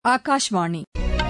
ஆகாஷ்வாணி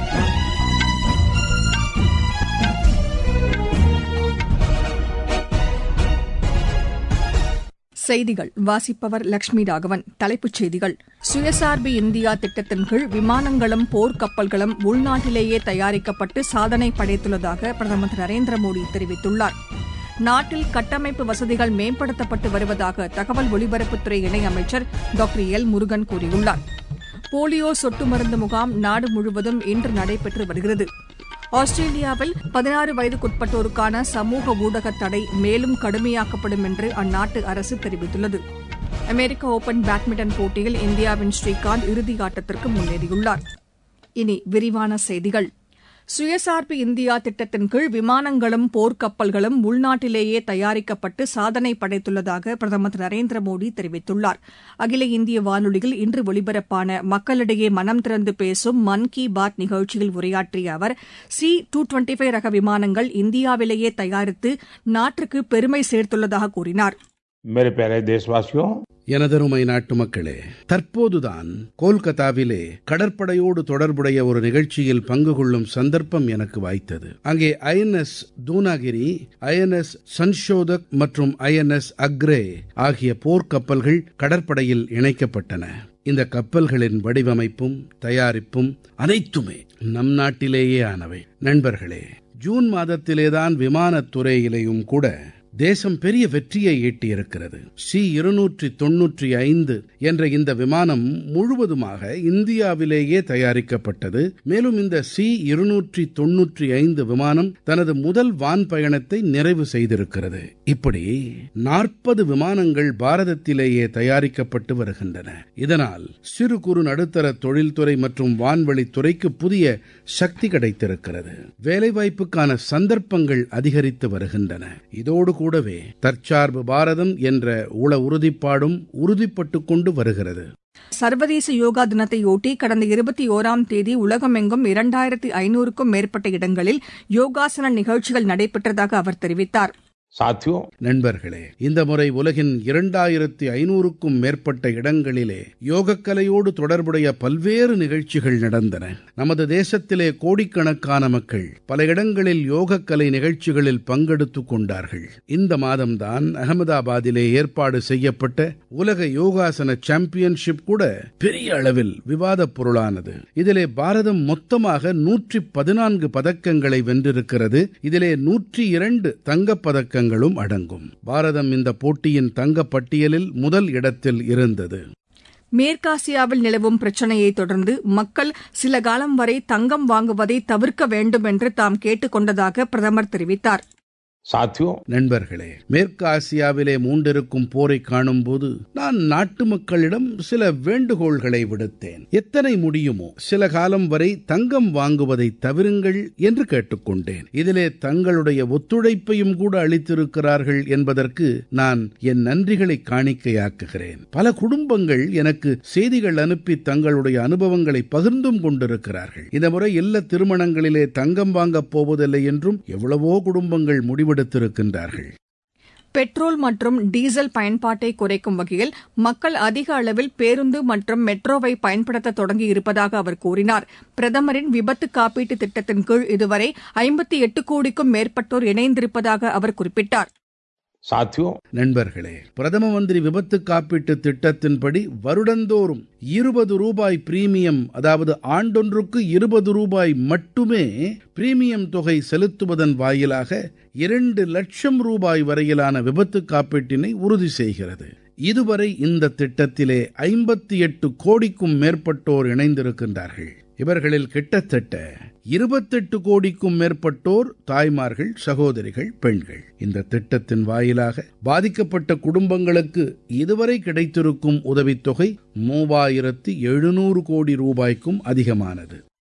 செய்திகள் வாசிப்பவர் லட்சுமி ராகவன் தலைப்புச் செய்திகள் சுயசார்பு இந்தியா திட்டத்தின் கீழ் விமானங்களும் போர்க்கப்பல்களும் உள்நாட்டிலேயே தயாரிக்கப்பட்டு சாதனை படைத்துள்ளதாக பிரதமர் திரு நரேந்திர மோடி தெரிவித்துள்ளார் நாட்டில் கட்டமைப்பு வசதிகள் மேம்படுத்தப்பட்டு வருவதாக தகவல் ஒலிபரப்புத்துறை இணையமைச்சர் டாக்டர் எல் முருகன் கூறியுள்ளார் போலியோ சொட்டு மருந்து முகாம் நாடு முழுவதும் இன்று நடைபெற்று வருகிறது ஆஸ்திரேலியாவில் பதினாறு வயதுக்குட்பட்டோருக்கான சமூக ஊடக தடை மேலும் கடுமையாக்கப்படும் என்று அந்நாட்டு அரசு தெரிவித்துள்ளது அமெரிக்க ஒபன் பேட்மிண்டன் போட்டியில் இந்தியாவின் ஸ்ரீகாந்த் இறுதி ஆட்டத்திற்கு முன்னேறியுள்ளார் இனி விரிவான செய்திகள் சுயசார்பு இந்தியா திட்டத்தின் கீழ் விமானங்களும் போர்க்கப்பல்களும் உள்நாட்டிலேயே தயாரிக்கப்பட்டு சாதனை படைத்துள்ளதாக பிரதமர் திரு நரேந்திர மோடி தெரிவித்துள்ளார் அகில இந்திய வானொலியில் இன்று ஒலிபரப்பான மக்களிடையே மனம் திறந்து பேசும் மன் கி பாத் நிகழ்ச்சியில் உரையாற்றிய அவர் சி டூ டுவெண்டி ஃபைவ் ரக விமானங்கள் இந்தியாவிலேயே தயாரித்து நாட்டிற்கு பெருமை சேர்த்துள்ளதாக கூறினார் मेरे प्यारे देशवासियों எனதருமை நாட்டு மக்களே தற்போதுதான் கோல்கத்தாவிலே கடற்படையோடு தொடர்புடைய ஒரு நிகழ்ச்சியில் பங்கு கொள்ளும் சந்தர்ப்பம் எனக்கு வாய்த்தது அங்கே ஐஎன்எஸ் தூனாகிரி ஐஎன்எஸ் சன்ஷோதக் மற்றும் ஐஎன்எஸ் அக்ரே ஆகிய போர்க்கப்பல்கள் கடற்படையில் இணைக்கப்பட்டன இந்த கப்பல்களின் வடிவமைப்பும் தயாரிப்பும் அனைத்துமே நம் நாட்டிலேயே ஆனவை நண்பர்களே ஜூன் மாதத்திலேதான் விமானத்துறையிலேயும் கூட தேசம் பெரிய வெற்றியை ஈட்டியிருக்கிறது சி இருநூற்றி தொன்னூற்றி ஐந்து என்ற இந்த விமானம் முழுவதுமாக இந்தியாவிலேயே தயாரிக்கப்பட்டது மேலும் இந்த சி இருநூற்றி தொன்னூற்றி ஐந்து விமானம் தனது முதல் வான் பயணத்தை நிறைவு செய்திருக்கிறது இப்படி நாற்பது விமானங்கள் பாரதத்திலேயே தயாரிக்கப்பட்டு வருகின்றன இதனால் சிறு குறு நடுத்தர தொழில்துறை மற்றும் வான்வழி துறைக்கு புதிய சக்தி கிடைத்திருக்கிறது வேலைவாய்ப்புக்கான சந்தர்ப்பங்கள் அதிகரித்து வருகின்றன இதோடு கூடவே தற்சார்பு பாரதம் என்ற உள உறுதிப்பாடும் உறுதிப்பட்டுக் கொண்டு வருகிறது சர்வதேச யோகா தினத்தையொட்டி கடந்த இருபத்தி ஓராம் தேதி உலகமெங்கும் இரண்டாயிரத்தி ஐநூறுக்கும் மேற்பட்ட இடங்களில் யோகாசன நிகழ்ச்சிகள் நடைபெற்றதாக அவர் தெரிவித்தார் साथियों நண்பர்களே இந்த முறை உலகின் இரண்டாயிரத்தி ஐநூறுக்கும் மேற்பட்ட இடங்களிலே யோகக்கலையோடு தொடர்புடைய பல்வேறு நிகழ்ச்சிகள் நடந்தன நமது தேசத்திலே கோடிக்கணக்கான மக்கள் பல இடங்களில் யோகக்கலை நிகழ்ச்சிகளில் பங்கெடுத்துக் கொண்டார்கள் இந்த மாதம்தான் அகமதாபாத்திலே ஏற்பாடு செய்யப்பட்ட உலக யோகாசன சாம்பியன்ஷிப் கூட பெரிய அளவில் விவாதப் பொருளானது இதிலே பாரதம் மொத்தமாக நூற்றி பதினான்கு பதக்கங்களை வென்றிருக்கிறது இதிலே நூற்றி இரண்டு தங்கப்பதக்கங்கள் பதக்கங்களும் அடங்கும் பாரதம் இந்த போட்டியின் தங்கப் பட்டியலில் முதல் இடத்தில் இருந்தது மேற்காசியாவில் நிலவும் பிரச்சினையை தொடர்ந்து மக்கள் சில காலம் வரை தங்கம் வாங்குவதை தவிர்க்க வேண்டும் என்று தாம் கேட்டுக் கொண்டதாக பிரதமர் தெரிவித்தார் साथियों நண்பர்களே மேற்கு ஆசியாவிலே மூண்டிருக்கும் போரை காணும்போது நான் நாட்டு மக்களிடம் சில வேண்டுகோள்களை விடுத்தேன் எத்தனை முடியுமோ சில காலம் வரை தங்கம் வாங்குவதை தவிருங்கள் என்று கேட்டுக்கொண்டேன் இதிலே தங்களுடைய ஒத்துழைப்பையும் கூட அளித்திருக்கிறார்கள் என்பதற்கு நான் என் நன்றிகளை காணிக்கையாக்குகிறேன் பல குடும்பங்கள் எனக்கு செய்திகள் அனுப்பி தங்களுடைய அனுபவங்களை பகிர்ந்தும் கொண்டிருக்கிறார்கள் இந்த முறை இல்ல திருமணங்களிலே தங்கம் வாங்கப் போவதில்லை என்றும் எவ்வளவோ குடும்பங்கள் முடிவு முடிவெடுத்திருக்கின்றார்கள் பெட்ரோல் மற்றும் டீசல் பயன்பாட்டை குறைக்கும் வகையில் மக்கள் அதிக அளவில் பேருந்து மற்றும் மெட்ரோவை பயன்படுத்த தொடங்கி இருப்பதாக அவர் கூறினார் பிரதமரின் விபத்து காப்பீட்டு திட்டத்தின் கீழ் இதுவரை ஐம்பத்தி எட்டு கோடிக்கும் மேற்பட்டோர் இணைந்திருப்பதாக அவர் குறிப்பிட்டார் साथियों நண்பர்களே பிரதம மந்திரி விபத்து காப்பீட்டு திட்டத்தின்படி வருடந்தோறும் இருபது ரூபாய் பிரீமியம் அதாவது ஆண்டொன்றுக்கு இருபது ரூபாய் மட்டுமே பிரீமியம் தொகை செலுத்துவதன் வாயிலாக இரண்டு லட்சம் ரூபாய் வரையிலான விபத்து காப்பீட்டினை உறுதி செய்கிறது இதுவரை இந்த திட்டத்திலே ஐம்பத்தி எட்டு கோடிக்கும் மேற்பட்டோர் இணைந்திருக்கின்றார்கள் இவர்களில் கிட்டத்தட்ட இருபத்தெட்டு கோடிக்கும் மேற்பட்டோர் தாய்மார்கள் சகோதரிகள் பெண்கள் இந்த திட்டத்தின் வாயிலாக பாதிக்கப்பட்ட குடும்பங்களுக்கு இதுவரை கிடைத்திருக்கும் உதவித்தொகை மூவாயிரத்து எழுநூறு கோடி ரூபாய்க்கும் அதிகமானது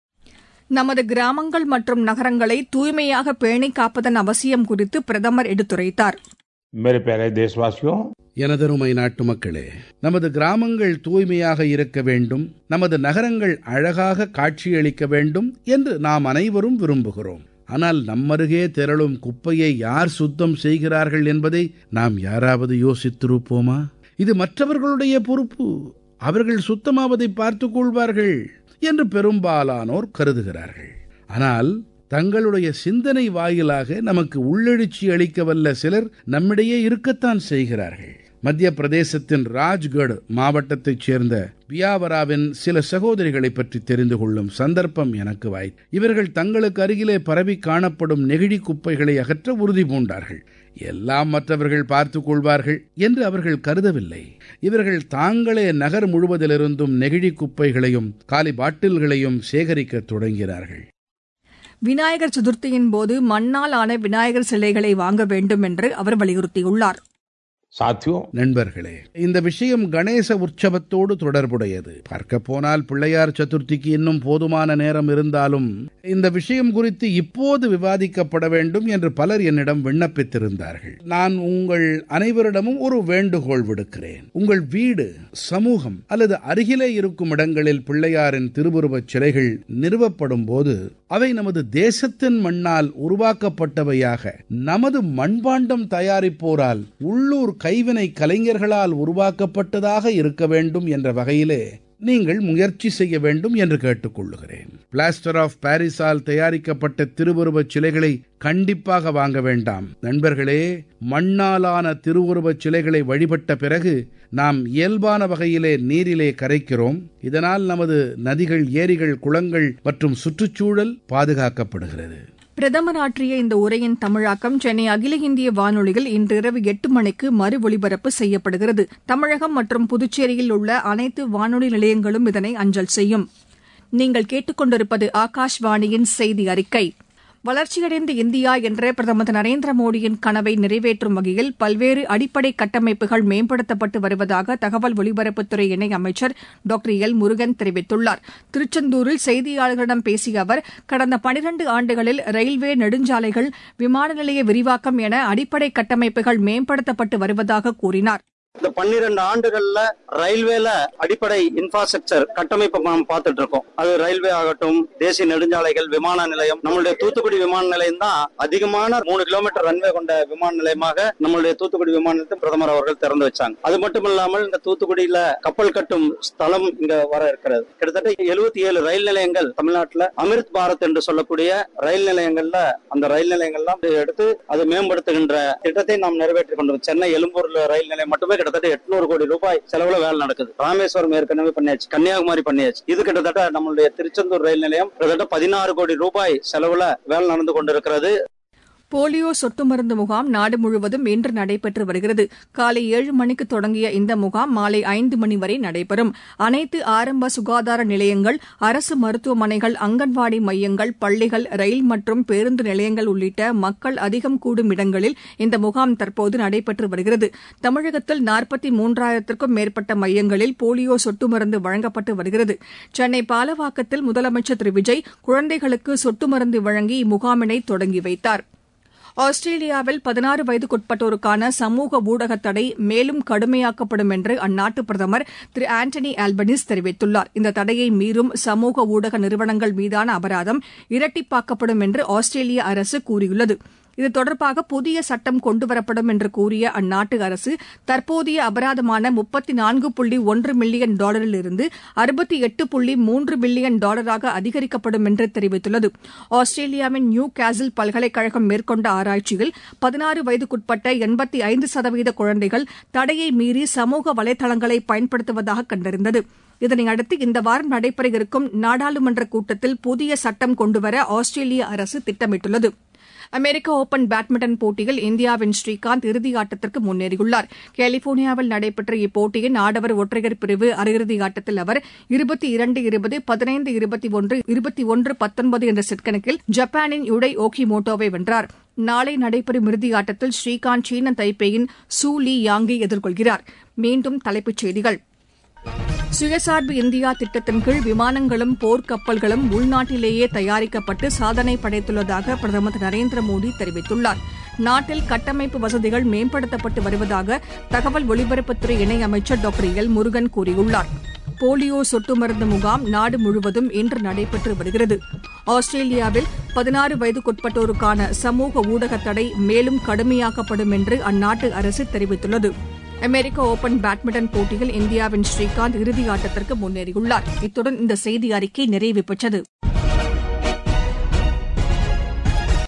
நமது கிராமங்கள் மற்றும் நகரங்களை தூய்மையாக பேணி காப்பதன் அவசியம் குறித்து பிரதமர் எடுத்துரைத்தார் मेरे प्यारे देशवासियों எனதருமை நாட்டு மக்களே நமது கிராமங்கள் தூய்மையாக இருக்க வேண்டும் நமது நகரங்கள் அழகாக காட்சியளிக்க வேண்டும் என்று நாம் அனைவரும் விரும்புகிறோம் ஆனால் நம்மருகே திரளும் குப்பையை யார் சுத்தம் செய்கிறார்கள் என்பதை நாம் யாராவது யோசித்திருப்போமா இது மற்றவர்களுடைய பொறுப்பு அவர்கள் சுத்தமாவதை பார்த்துக் கொள்வார்கள் என்று பெரும்பாலானோர் கருதுகிறார்கள் ஆனால் தங்களுடைய சிந்தனை வாயிலாக நமக்கு உள்ளெழுச்சி அளிக்க வல்ல சிலர் நம்மிடையே இருக்கத்தான் செய்கிறார்கள் மத்திய பிரதேசத்தின் ராஜ்கட் மாவட்டத்தைச் சேர்ந்த பியாவராவின் சில சகோதரிகளை பற்றி தெரிந்து கொள்ளும் சந்தர்ப்பம் எனக்கு வாய் இவர்கள் தங்களுக்கு அருகிலே பரவி காணப்படும் நெகிழி குப்பைகளை அகற்ற உறுதி பூண்டார்கள் எல்லாம் மற்றவர்கள் பார்த்துக் கொள்வார்கள் என்று அவர்கள் கருதவில்லை இவர்கள் தாங்களே நகர் முழுவதிலிருந்தும் நெகிழி குப்பைகளையும் காலி பாட்டில்களையும் சேகரிக்கத் தொடங்கினார்கள் விநாயகர் சதுர்த்தியின் போது மண்ணால் ஆன விநாயகர் சிலைகளை வாங்க வேண்டும் என்று அவர் வலியுறுத்தியுள்ளார் साथियों நண்பர்களே இந்த விஷயம் கணேச உற்சவத்தோடு தொடர்புடையது பார்க்க போனால் பிள்ளையார் சதுர்த்திக்கு இன்னும் போதுமான நேரம் இருந்தாலும் இந்த விஷயம் குறித்து இப்போது விவாதிக்கப்பட வேண்டும் என்று பலர் என்னிடம் விண்ணப்பித்திருந்தார்கள் நான் உங்கள் அனைவரிடமும் ஒரு வேண்டுகோள் விடுக்கிறேன் உங்கள் வீடு சமூகம் அல்லது அருகிலே இருக்கும் இடங்களில் பிள்ளையாரின் திருவுருவச் சிலைகள் நிறுவப்படும் போது அவை நமது தேசத்தின் மண்ணால் உருவாக்கப்பட்டவையாக நமது மண்பாண்டம் தயாரிப்போரால் உள்ளூர் கைவினை கலைஞர்களால் உருவாக்கப்பட்டதாக இருக்க வேண்டும் என்ற வகையிலே நீங்கள் முயற்சி செய்ய வேண்டும் என்று கேட்டுக்கொள்ளுகிறேன் பிளாஸ்டர் ஆஃப் பாரிஸால் தயாரிக்கப்பட்ட திருவுருவச் சிலைகளை கண்டிப்பாக வாங்க வேண்டாம் நண்பர்களே மண்ணாலான திருவுருவச் சிலைகளை வழிபட்ட பிறகு நாம் இயல்பான வகையிலே நீரிலே கரைக்கிறோம் இதனால் நமது நதிகள் ஏரிகள் குளங்கள் மற்றும் சுற்றுச்சூழல் பாதுகாக்கப்படுகிறது பிரதமர் ஆற்றிய இந்த உரையின் தமிழாக்கம் சென்னை அகில இந்திய வானொலியில் இன்று இரவு எட்டு மணிக்கு மறு ஒலிபரப்பு செய்யப்படுகிறது தமிழகம் மற்றும் புதுச்சேரியில் உள்ள அனைத்து வானொலி நிலையங்களும் இதனை அஞ்சல் செய்யும் நீங்கள் கேட்டுக்கொண்டிருப்பது ஆகாஷ்வாணியின் செய்தி அறிக்கை வளர்ச்சியடைந்த இந்தியா என்ற பிரதமர் திரு நரேந்திர மோடியின் கனவை நிறைவேற்றும் வகையில் பல்வேறு அடிப்படை கட்டமைப்புகள் மேம்படுத்தப்பட்டு வருவதாக தகவல் ஒலிபரப்புத்துறை இணை அமைச்சர் டாக்டர் எல் முருகன் தெரிவித்துள்ளார் திருச்செந்தூரில் செய்தியாளர்களிடம் பேசிய அவர் கடந்த பனிரண்டு ஆண்டுகளில் ரயில்வே நெடுஞ்சாலைகள் விமான நிலைய விரிவாக்கம் என அடிப்படை கட்டமைப்புகள் மேம்படுத்தப்பட்டு வருவதாக கூறினார் இந்த பன்னிரண்டு ஆண்டுகள்ல ரயில்வேல அடிப்படை இன்ஃப்ராஸ்ட்ரக்சர் கட்டமைப்பு நாம் பார்த்துட்டு இருக்கோம் அது ரயில்வே ஆகட்டும் தேசிய நெடுஞ்சாலைகள் விமான நிலையம் நம்மளுடைய தூத்துக்குடி விமான நிலையம் தான் அதிகமான மூணு கிலோமீட்டர் ரன்வே கொண்ட விமான நிலையமாக நம்மளுடைய தூத்துக்குடி விமான நிலையத்தை பிரதமர் அவர்கள் திறந்து வச்சாங்க அது மட்டும் இல்லாமல் இந்த தூத்துக்குடியில கப்பல் கட்டும் ஸ்தலம் இங்க வர இருக்கிறது கிட்டத்தட்ட எழுபத்தி ஏழு ரயில் நிலையங்கள் தமிழ்நாட்டுல அமிர்த் பாரத் என்று சொல்லக்கூடிய ரயில் நிலையங்கள்ல அந்த ரயில் நிலையங்கள்லாம் எடுத்து அதை மேம்படுத்துகின்ற திட்டத்தை நாம் நிறைவேற்றிக் கொண்டோம் சென்னை எழும்பூர்ல ரயில் நிலையம் மட்டுமே கிட்டத்தட்ட எட்நூறு கோடி ரூபாய் செலவுல வேலை நடக்குது ராமேஸ்வரம் ஏற்கனவே பண்ணியாச்சு கன்னியாகுமரி பண்ணியாச்சு இது கிட்டத்தட்ட நம்மளுடைய திருச்செந்தூர் ரயில் நிலையம் கிட்டத்தட்ட பதினாறு கோடி ரூபாய் செலவுல வேலை நடந்து கொண்டிருக்கிறது போலியோ சொட்டு மருந்து முகாம் நாடு முழுவதும் இன்று நடைபெற்று வருகிறது காலை ஏழு மணிக்கு தொடங்கிய இந்த முகாம் மாலை ஐந்து மணி வரை நடைபெறும் அனைத்து ஆரம்ப சுகாதார நிலையங்கள் அரசு மருத்துவமனைகள் அங்கன்வாடி மையங்கள் பள்ளிகள் ரயில் மற்றும் பேருந்து நிலையங்கள் உள்ளிட்ட மக்கள் அதிகம் கூடும் இடங்களில் இந்த முகாம் தற்போது நடைபெற்று வருகிறது தமிழகத்தில் நாற்பத்தி மூன்றாயிரத்திற்கும் மேற்பட்ட மையங்களில் போலியோ சொட்டு மருந்து வழங்கப்பட்டு வருகிறது சென்னை பாலவாக்கத்தில் முதலமைச்சர் திரு விஜய் குழந்தைகளுக்கு சொட்டு மருந்து வழங்கி இம்முகாமினை தொடங்கி வைத்தாா் ஆஸ்திரேலியாவில் பதினாறு வயதுக்குட்பட்டோருக்கான சமூக ஊடக தடை மேலும் கடுமையாக்கப்படும் என்று அந்நாட்டு பிரதமர் திரு ஆண்டனி ஆல்பனிஸ் தெரிவித்துள்ளார் இந்த தடையை மீறும் சமூக ஊடக நிறுவனங்கள் மீதான அபராதம் இரட்டிப்பாக்கப்படும் என்று ஆஸ்திரேலிய அரசு கூறியுள்ளது இது தொடர்பாக புதிய சட்டம் கொண்டுவரப்படும் என்று கூறிய அந்நாட்டு அரசு தற்போதைய அபராதமான முப்பத்தி நான்கு புள்ளி ஒன்று மில்லியன் டாலரிலிருந்து அறுபத்தி எட்டு புள்ளி மூன்று பில்லியன் டாலராக அதிகரிக்கப்படும் என்று தெரிவித்துள்ளது ஆஸ்திரேலியாவின் நியூ கேசில் பல்கலைக்கழகம் மேற்கொண்ட ஆராய்ச்சியில் பதினாறு வயதுக்குட்பட்ட எண்பத்தி ஐந்து சதவீத குழந்தைகள் தடையை மீறி சமூக வலைதளங்களை பயன்படுத்துவதாக கண்டறிந்தது இதனையடுத்து இந்த வாரம் நடைபெற இருக்கும் நாடாளுமன்ற கூட்டத்தில் புதிய சட்டம் கொண்டுவர ஆஸ்திரேலிய அரசு திட்டமிட்டுள்ளது அமெரிக்க ஒபன் பேட்மிண்டன் போட்டியில் இந்தியாவின் ஸ்ரீகாந்த் இறுதி ஆட்டத்திற்கு முன்னேறியுள்ளார் கலிபோர்னியாவில் நடைபெற்ற இப்போட்டியின் ஆடவர் ஒற்றையர் பிரிவு அரையிறுதி ஆட்டத்தில் அவர் இருபத்தி இரண்டு இருபது பதினைந்து இருபத்தி ஒன்று இருபத்தி ஒன்று பத்தொன்பது என்ற செட் கணக்கில் ஜப்பானின் யுடை ஓகிமோட்டோவை வென்றார் நாளை நடைபெறும் இறுதி ஆட்டத்தில் ஸ்ரீகாந்த் சீன தைப்பேயின் சூ லீ யாங்கை எதிர்கொள்கிறார் மீண்டும் தலைப்புச் செய்திகள் சுயசார்பு இந்தியா திட்டத்தின் கீழ் விமானங்களும் போர்க்கப்பல்களும் உள்நாட்டிலேயே தயாரிக்கப்பட்டு சாதனை படைத்துள்ளதாக பிரதமர் திரு நரேந்திர மோடி தெரிவித்துள்ளார் நாட்டில் கட்டமைப்பு வசதிகள் மேம்படுத்தப்பட்டு வருவதாக தகவல் ஒலிபரப்புத்துறை இணையமைச்சர் டாக்டர் எல் முருகன் கூறியுள்ளார் போலியோ சொட்டு மருந்து முகாம் நாடு முழுவதும் இன்று நடைபெற்று வருகிறது ஆஸ்திரேலியாவில் பதினாறு வயதுக்குட்பட்டோருக்கான சமூக ஊடக தடை மேலும் கடுமையாக்கப்படும் என்று அந்நாட்டு அரசு தெரிவித்துள்ளது அமெரிக்க ஓபன் பேட்மிண்டன் போட்டியில் இந்தியாவின் ஸ்ரீகாந்த் இறுதி ஆட்டத்திற்கு முன்னேறியுள்ளார் இத்துடன் இந்த செய்தி அறிக்கை நிறைவு பெற்றது